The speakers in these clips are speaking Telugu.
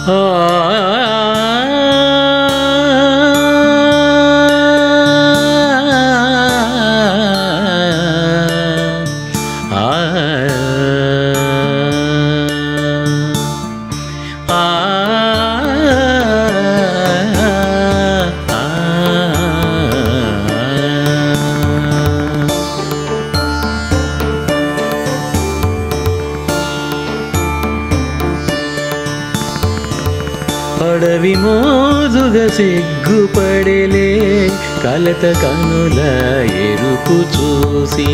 అడవి మోదుగ సిగ్గుపడలే కలత కనుల ఎరుపు చూసి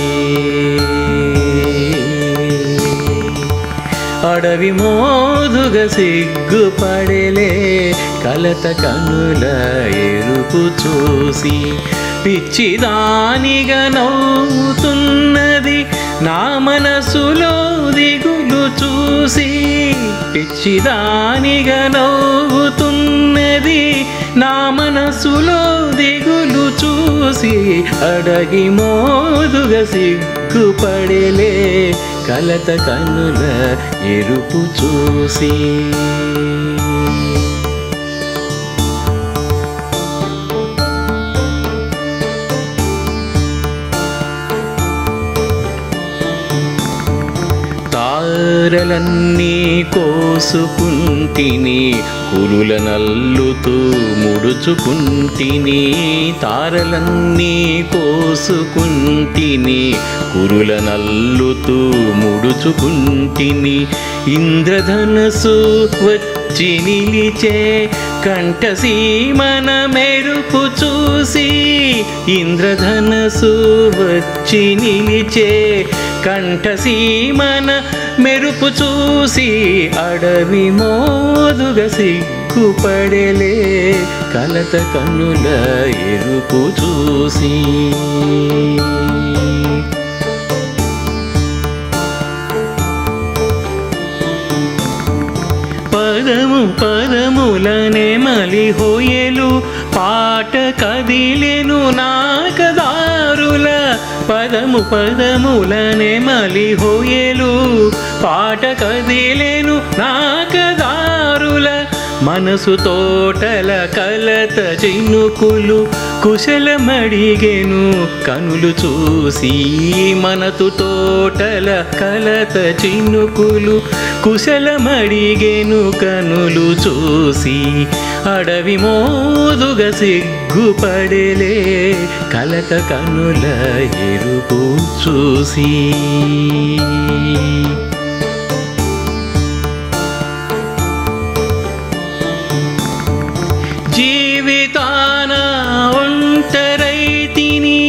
అడవి మోదుగ సిగ్గుపడలే కలత కనుల ఎరుపు చూసి పిచ్చిదానిగా నవ్వుతున్నది నా మనసులో దిగులు చూసి పిచ్చిదానిగా నవ్వుతున్నది నా మనసులో దిగులు చూసి అడగి మోదుగ సిగ్గుపడలే కలత కనుల ఎరుపు చూసి తారలన్నీ కోసుకుంటిని కురుల నల్లుతూ ముడుచుకుంటిని తారలన్నీ కోసుకుంటిని కురుల నల్లుతూ ముడుచుకుంటిని ఇంద్రధనసు వచ్చి నిలిచే కంఠసీమన మెరుపు చూసి ఇంద్రధనసు వచ్చి నిలిచే కంఠసీమన మెరుపు చూసి అడవి మోదుగ సిగ్గుపడలే కలత కన్నుల ఎరుపు చూసి పదము పదములనే మలి హోయలు పాట కదిలెను నాకదారుల పదము పదములనే మలి హోయలు పాట కదిలెను నాకదారుల మనసు తోటల కలత చినుకులు కుశలమడిగెను కనులు చూసి మనసు తోటల కలత చినుకులు కుశలమడిగెను కనులు చూసి అడవి మోదుగ సిగ్గుపడలే కలత కనుల ఎరుపు చూసి జీవితాన ఒంటరైతిని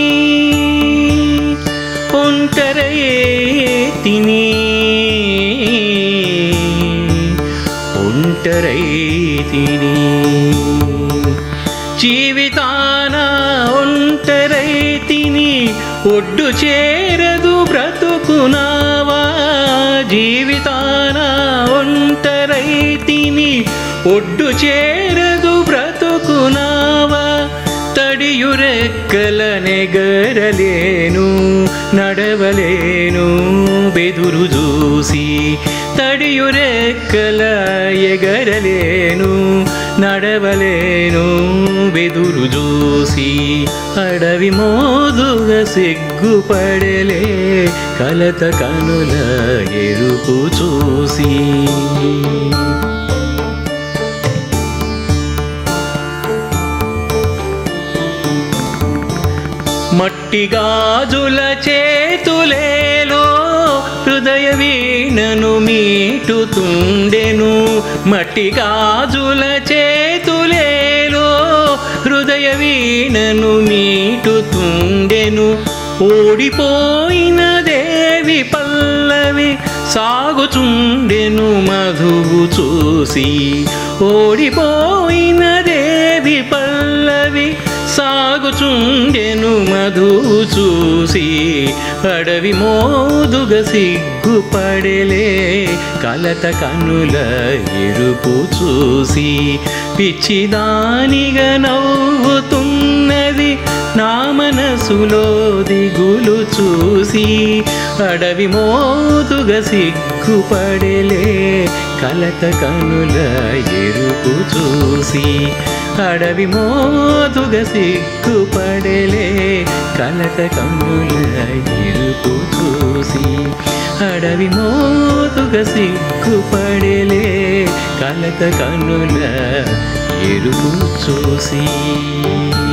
ఒంటరైతిని ఒంటరైతిని జీవితాన ఒంటరైతిని ఒడ్డు చేరదు బ్రతుకునావా జీవితాన ఒంటరైతిని ఒడ్డు చేరదు బ్రతుకునావా తడియురెక్కల నెగరలేను నడవలేను బెదురు చూసి తడియురెక్కల ఎగరలేను నడవలేను బెదురు చూసి అడవి మోదుగ సిగ్గుపడలే కలత కనుల ఎరుపు చూసి మట్టి గాజుల చేతులేలో హృదయ వీణను మీటుతుండెను మట్టి గాజుల చేతులేలో హృదయ వీణను మీటుతుండెను ఓడిపోయిన దేవి పల్లవి సాగుచుండెను మధువు చూసి ఓడిపోయిన దేవి పల్లవి సాగుచుండెను మధువు చూసి అడవి మోదుగ సిగ్గుపడలే కలత కనుల ఎరుపు చూసి పిచ్చిదానిగా నవ్వుతున్నది నా మనసులో దిగులు చూసి అడవి మోదుగ సిగ్గుపడలే కలత కనుల ఎరుపు చూసి అడవి మోతుగ సిగ్గుపడలే కలత కన్నుల ఎరుపు చూసి అడవి మోతుగ సిగ్గుపడలే కలత కన్నుల ఎరుపు చూసి